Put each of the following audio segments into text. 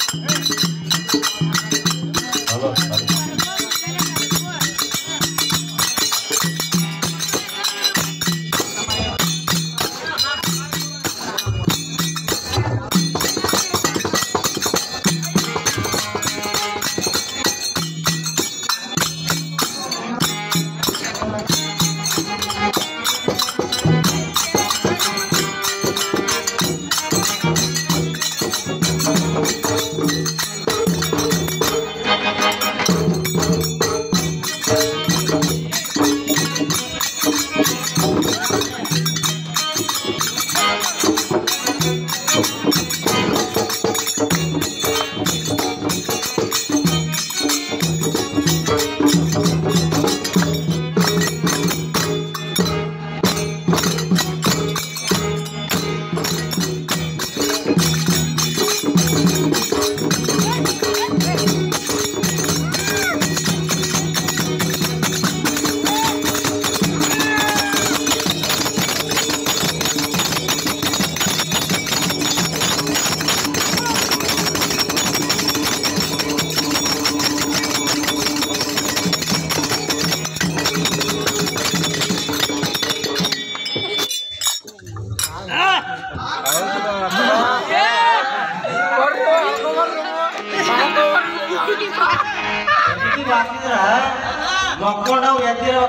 ಹಾಕಿದ್ರ ಮಕ್ಕೊಂಡವ್ ಎದ್ದಿರೋ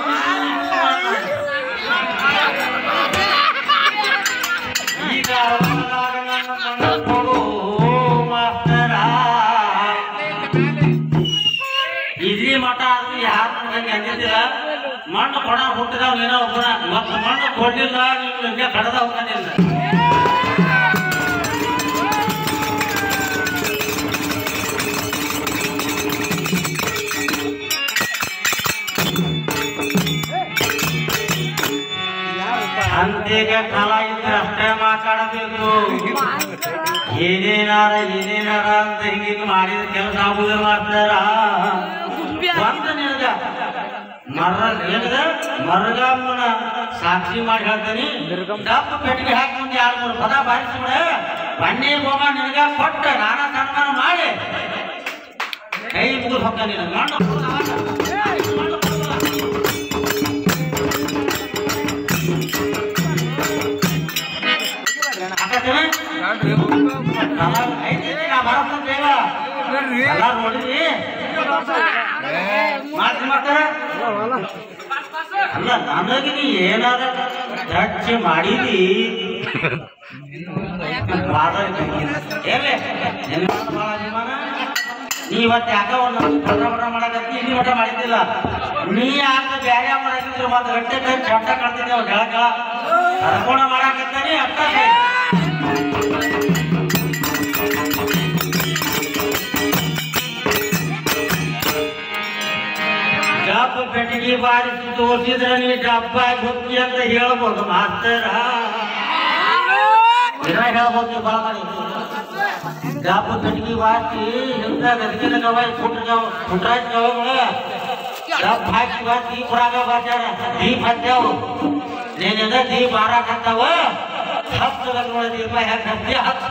ಈಗ ಕೊಡು ಮಾಸ್ತರ ಇದ್ರಿ ಮಠ ಆದ್ರೂ ಯಾರು ನನಗೆ ಅಂದಿದ್ದಿಲ್ಲ ಮಣ್ಣು ಕೊಡ ಹುಟ್ಟಿದವ್ ಏನೋ ಒಬ್ಬನ ಮತ್ತೆ ಮಣ್ಣು ಕೊಡ್ಲಿಲ್ಲ ನೀವು ಹಿಂಗೆ ಕಡದ ಹೋಗೋದಿಲ್ಲ ಅಂತೆಗ ಕಾಲ ಇದ್ರೆ ಅಷ್ಟೇ ಮಾತಾಡಬೇಕು ಏನೇನಾರ ಏನೇನಾರ ಅಂತ ಹಿಂಗ ಮಾಡಿದ ಕೆಲಸ ಆಗುದೇ ಮಾಡ್ತಾರ ಒಂದ ನಿನಗ ಮರ ನಿನಗ ಮರಗಮ್ಮನ ಸಾಕ್ಷಿ ಮಾಡಿ ಹೇಳ್ತೀನಿ ದಪ್ಪ ಪೆಟ್ಟಿಗೆ ಹಾಕೊಂಡು ಎರಡು ಮೂರು ಪದ ಬಾರಿಸ್ಬಿಡ ಬನ್ನಿ ಹೋಗ ನಿನಗ ಕೊಟ್ಟ ನಾನಾ ಸನ್ಮಾನ ಮಾಡಿ ಕೈ ಮುಗಿದು ಹೋಗ್ತ ನಿನಗ ಮಣ್ಣು ಮಣ್ಣು ಹಾಕತ್ತೇನೆ? ಕಲಾ ಐತಿ ನಾ ಬರತ್ತಂತ ಹೇಳ. ಎಲ್ಲ ನೋಡಿದ್ರಿ ಮಾತು ಮಾಡ್ತಾರ ಅಲ್ಲ ನನಗೆ ನೀ ಏನಾರ ಟಚ್ ಮಾಡಿದಿ ಬಾದ ಏನ್ಲೆ? ನಿನ್ನ ಮಾತು ಭಾಳ ಅಭಿಮಾನ? ನೀ ಇವತ್ತು ಯಾಕ ಒಂದು ಬಡ ಬಡ ಮಾಡಕತ್ತಿ ಇಲ್ಲಿ ಮಠ ಮಾಡಿದ್ದಿಲ್ಲ ನೀ ಯಾಕ ಬ್ಯಾರೆ ಮಾಡಾಕಿದ್ರೆ ಒಂದು ಗಂಟೆ ಟೈಮ್ ಚಟ್ಟ ಕಳ್ತಿದ್ದೆ ಅವ್ನು ಹೇಳಕ ಕರ್ಕೊಂಡ ಮಾಡಾಕತ್ತಾನೆ ಅರ್ಥ ಡಬ್ಬ ಪೆಟ್ಟಿಗೆ ಬಾರಿಸಿ ತೋರಿಸಿದ್ರೆ ನೀ ಡಬ್ಬ ಗೊತ್ತಿ ಅಂತ ಹೇಳ್ಬೋದು ಮಾಸ್ತರ ದಿನ ಹೇಳ್ಬೋದು ಬಾ ಮಾಡಿ ಡಬ್ಬ ಪೆಟ್ಟಿಗೆ ಬಾರಿಸಿ ಇಂಥ ಗದಗಿನ ಗವ ಪುಟ್ರ ಗವ ಪುಟ್ರಾಜ್ ಗವಗಳ ಡಬ್ಬ ಹಾಕಿ ಬಾ ದೀಪ ರಾಗ ಬಾಚಾರ ದೀಪ ಹಚ್ಚಾವು ನೀನಿಂದ ದೀಪ ಹಾರಾಕತ್ತಾವ ಹತ್ತು ಲಕ್ಷ ದೀಪ ಹೆಂಗ್ ಹತ್ತಿ ಹತ್ತು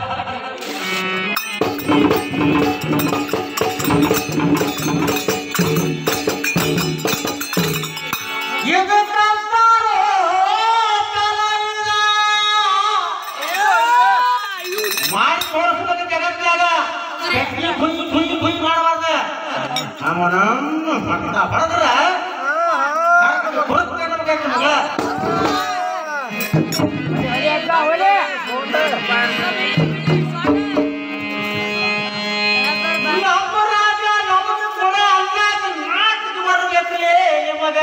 ಇದು ಕಲ್ತಾರೋ ಕಲಾವಿದ. ಮಾಡಿ ತೋರಿಸ್ಬೇಕು ಜಗತ್ತಾಗ ಕೆಟ್ಟಿ ಕುಯ್ ಕುಯ್ ಕುಯ್ ಮಾಡಬಾರ್ದ ಅವನ ಹೊಟ್ಟ ಹೊಡೆದ್ರ ಹುಡುಕ್ತಾನೆ ನಮ್ಗೆ ಮಗಳ ನಮ್ಮ ರಾಜ ನಮಗೆ ಕೊಡ ಅನ್ನಾಕ ನಾಚಿಕೆ ಬರಬೇಕಲೇ ನಿಮಗ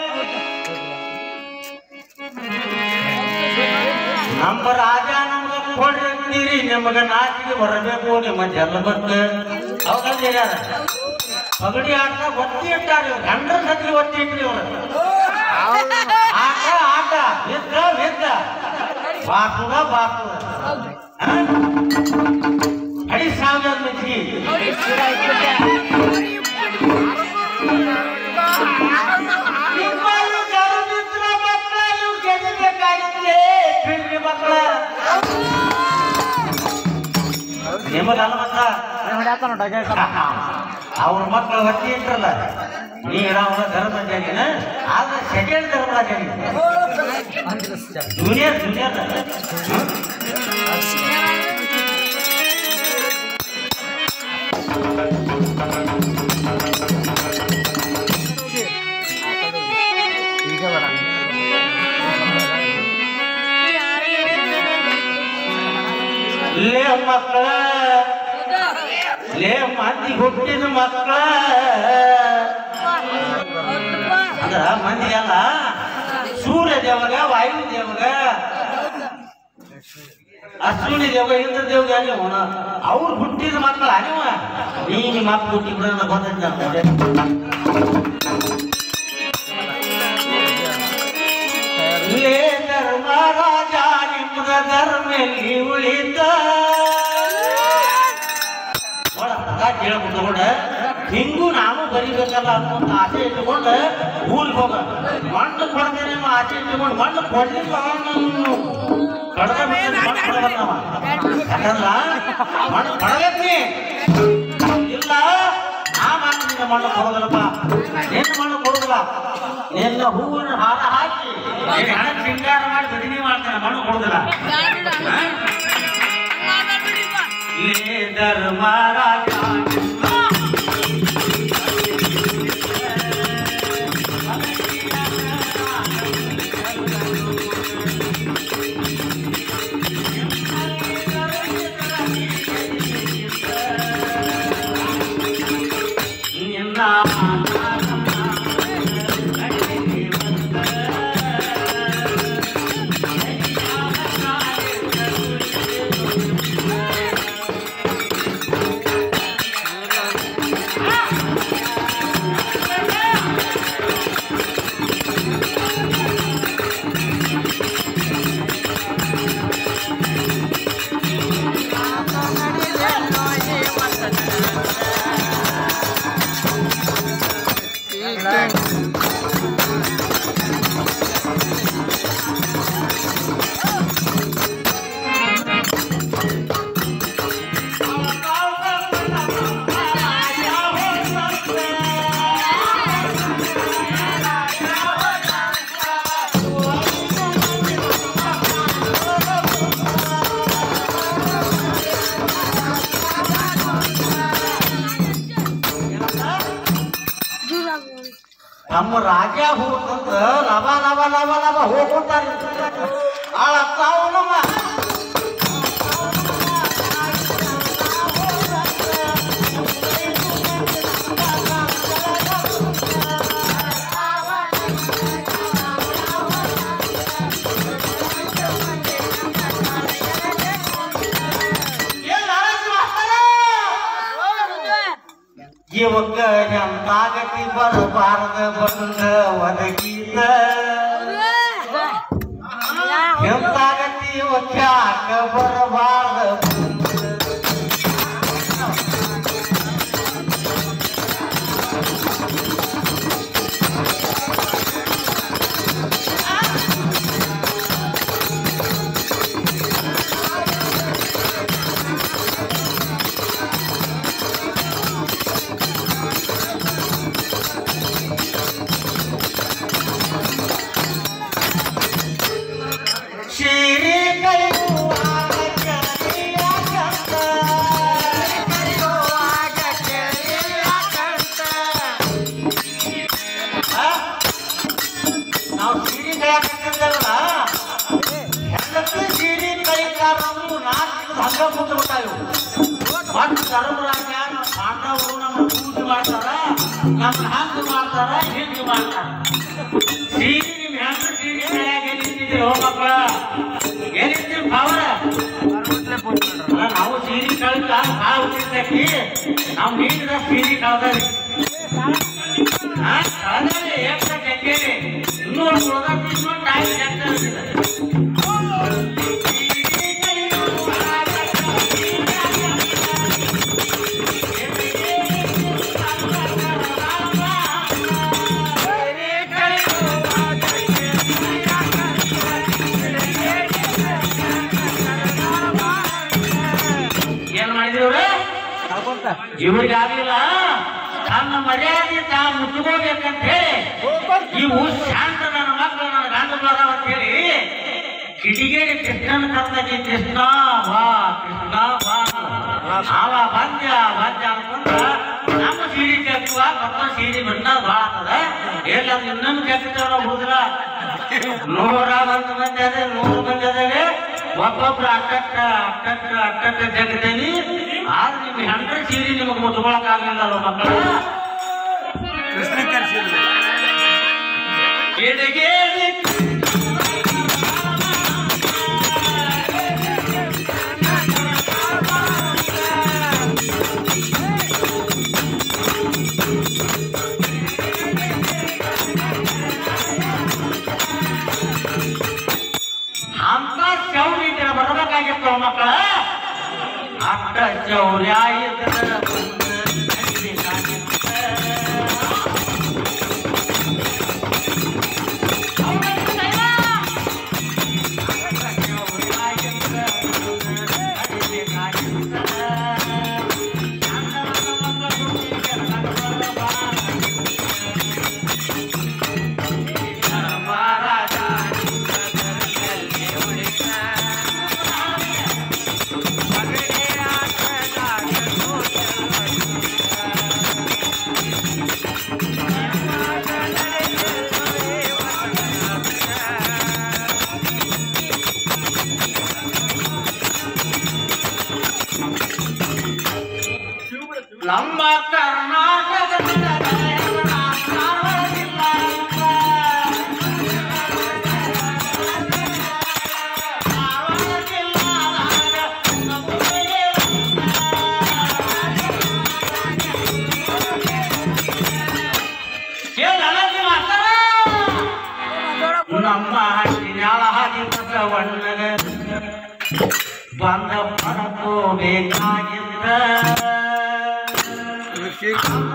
ನಮ್ಮ ರಾಜ ನಮ್ಗ ಕೊಡ್ರಿ ಅಂತೀರಿ ನಿಮಗ ನಾಚಿಕೆ ಬರಬೇಕು ನಿಮ್ಮ ಜನ್ಮಕ್ಕೆ ಹೌದಲ್ಲ ಯಾರ ಪಗಡಿ ಆಟ ಒತ್ತಿ ಇಟ್ಟಾರ ಇವ್ರು ಗಂಡನ ಸತಿ ಒತ್ತಿ ಇಟ್ರಿ ಇವ್ರು ಆಟ ಆಟ ವಿದ್ದ ವಿದ್ದ ಬಾಸುದ ಬಾಸುದ ಹಡಿ ಸಾವಿರ ಮೆಚ್ಚಿಗೆ ನಿಮ್ಮಲ್ಲಿ ಗರುಡಿದ್ರ ಮಕ್ಕಳ ನೀವು ಗೆಲ್ಲಬೇಕಾಗಿತ್ತೆ ಬಿಡ್ರಿ ಮಕ್ಕಳ ನಿಮಗಲ್ಲ ಮತ್ತ ಅವ್ರ ಮಕ್ಕಳು ಹೊಟ್ಟಿ ಇಟ್ಟರಲ್ಲ ನೀ ಅವನ ಧರ್ಮರಾಜನ ಆದ್ರೆ ಸೆಕೆಂಡ್ ಧರ್ಮರಾಜನ ಜೂನಿಯರ್ ಜೂನಿಯರ್ ಲೇ ಮಕ್ಕಳ ಲೇ ಮಂದಿ ಹುಟ್ಟಿದ ಮಕ್ಕಳ ಅಂದ್ರ ಮಂದಿ ಅಲ್ಲ ಸೂರ್ಯ ದೇವಗ ವಾಯು ದೇವಗ ಅಶ್ವಿನಿ ದೇವಗ ಇಂದ್ರ ದೇವಗ ಅಲ್ಲಿ ಅವನ ಅವ್ರು ಹುಟ್ಟಿದ ಮಕ್ಕಳ ಅನಿವ ನೀ ನಿಮ್ಮ ಮಕ್ಕಳು ಹುಟ್ಟಿ ಬಿಡ ಗೊತ್ತೈತೆ ಲೇ ಧರ್ಮರಾಜ ನಿಮ್ಮದ ಧರ್ಮೆಲ್ಲಿ ಉಳಿತ ನೋಡ ಕೇಳ್ಬಿಟ್ಟು ತಗೊಂಡ ಹಿಂಗೂ ನಾನು ಬರಿಬೇಕಲ್ಲ ಅನ್ನುವಂತ ಆಸೆ ಇಟ್ಟುಕೊಂಡು ಊರಿಗೆ ಹೋಗ ಮಣ್ಣು ಕೊಡ್ತೇನೆ ಅನ್ನೋ ಆಸೆ ಇಟ್ಟುಕೊಂಡು ಮಣ್ಣು ಕೊಡ್ಲಿಲ್ಲ ನಾನು ಕಡ್ದ ಬಿಟ್ಟು ಮಣ್ಣು ಕೊಡಬಲ್ಲ ನಾವ. ಯಾಕಂದ್ರ ಮಣ್ಣು ಕೊಡಬೇಕ್ರಿ ಇಲ್ಲ ನಾ ನಿನ್ನ ಮಣ್ಣು ಕೊಡೋದಿಲ್ಲಪ್ಪ ನಿನ್ನ ಮಣ್ಣು ಕೊಡೋದಿಲ್ಲ ನಿನ್ನ ಹೂವಿನ ಹಾರ ಹಾಕಿ ನಿನ್ನ ಹಣ ಶೃಂಗಾರ ಮಾಡಿ ಬದಲಿ ಮಾಡ್ತಾನೆ ಮಣ್ಣು ಕೊಡೋದಿಲ್ಲ ಲೇ ಧರ್ಮರಾಜ ನಿನ್ನ ನಮ್ಮ ರಾಜ ಹೋಗ್ತಂತ ಲವ ಲವ ಲವ ಲವ ಹೋಗ್ಕೊಂತಾರ ಆಳ ತಾವು ನಮ್ಮ ಏನ್ ನಾರಾಜ್ ಮಾಡ್ತಾರ? ಇವಕ್ಕ ಎಂತಾಗತಿ ಬರಬಾರದ ಬಂದ ಒದಗೀತ ಎಂತಾಗತಿ ಇವಕ್ಯಾಕ ಬರಬಾರದ ಶಿರಿ ಕೈಯುವಾಗ ಕೆರೆಯಾಗಂತ. ಆ? ನಾವು ಸೀರೆ ಕೈಯಾಕಂತಂದಲ್ಲ ಹೆಂಡತಿ ಸೀರೆ ಕೈಕಾರ ನಾಲ್ಕು ಹಂಗ ಮುಂದೆ ಬಿಟ್ಟಾವು ಮತ್ತು ಧರ್ಮರಾಜ ನಮ್ಮ ಪಾಂಡವರು ನಮ್ಮ ಪೂಜೆ ಮಾಡ್ತಾರ ನಮ್ಮ ಹಂಗ ಮಾಡ್ತಾರ ಹಿಂಗ ಮಾಡ್ತಾರ ಸೀರೆ ನಿಮ್ ಹೆಂಗ ಸೀರೆ ಕೈಯಾಗ ಎಲ್ಲಿದ್ದೀರಿ ಹೋ ಮಕ್ಕಳ ಎಲ್ಲಿದ್ದೀರಿ ಭಾವರ ಅಲ್ಲ, ನಾವು ಸೀರೆ ಕಳ್ಕ ಭಾಳ ಹುಟ್ಟಿರ್ತೈತಿ ನಾವು ನೀಡಿದ ಸೀರೆ ಕಳ್ದರಿ ಕಳ್ದರಿ ಏಕ ಕೆಟ್ಟೇರಿ ಇನ್ನೂ ಒಂದು ಉಳ್ದ ತಿಳ್ಕೊಂಡು ತಾಯಿ ಕೆಟ್ಟ ಏನ್ ಮಾಡಿದ್ರಿ ಅವ್ರ ಇವ್ರಿಗೆ ಆಗ್ಲಿಲ್ಲ ತನ್ನ ಮರ್ಯಾದೆ ತಾ ಮುಚ್ಕೋಬೇಕಂತ ಹೇಳಿ ಇವು ಶಾಂತ ನನ್ನ ಮಕ್ಕಳು ನನ್ನ ಗಂಡ ಅಂತ ಹೇಳಿ ಕಿಡಿಗೇಡಿ ಕೃಷ್ಣನ ಕರ್ನಾಗಿ ಕೃಷ್ಣ ಬಾ ಕೃಷ್ಣ ಬಾ ಅವ ಬಂದ್ಯ ಬಂದ್ಯ ಅನ್ಕೊಂಡ ನಮ್ಮ ಸೀರೆ ಕೆತ್ತುವ ಮತ್ತೊಂದು ಸೀರೆ ಬಣ್ಣ ಭಾಳ ಆಗ್ತದ ಇಲ್ಲ ಇನ್ನೊಂದು ಕೆತ್ತವ್ರ ಹುಡುಗ್ರ ನೂರ ಒಂದು ಮಂದಿ ಅದೇ ನೂರು ಮಂದಿ ಅದೇವೆ ಒಬ್ಬೊಬ್ರು ಅಟ್ಟಟ್ಟ ಅಟ್ಟಟ್ಟ ಅಟ್ಟಟ್ಟ ಜಗತ್ತೇನಿ ಆದ್ರೆ ನಿಮ್ಗೆ ಹಂಡ್ರೆಡ್ ಸೀರೆ ನಿಮಗೆ ಮುಚ್ಕೊಳಕ್ ಆಗ್ಲಿಲ್ಲ ಮಕ್ಕಳು ಕಿಡಿಗೇಡಿ ಅಂತ ಚೌರಿ ಇದ್ರೆ ಬರ್ಬೇಕಾಗಿತ್ತು ಮಕ್ಕಳ ಅಟ್ಟ ಚೌರ್ಯ ಇದ್ರೆ ಬಂದು ನಡಿಬೇಕಾಗಿತ್ತು. ಅಟ್ಟ ಚೌರ್ಯ ಇದ್ರೆ ಬಂದು ನಡಿಬೇಕಾಗಿತ್ತು. ಚಂದನದ ಮಕ್ಕಳು ಕೆಳಗಡೆ ಮಹಾರಾಜ ನಮ್ಮ ಕರ್ನಾಟಕದ ಧಾರವಾಡ ಜಿಲ್ಲಾ ಧಾರವಾಡ ಜಿಲ್ಲಾದಾಗ ನಮ್ಮೂರಿಗೆ ಕೇಳಲಲ್ಲಿ ಮಾತಾಡ ನಮ್ಮ ಹಟ್ಟಿನ್ಯಾಳ ಹಾದಿ ಬಸವಣ್ಣನ ಬಂದ ಪಡಕೋಬೇಕಾಗಿದ್ದ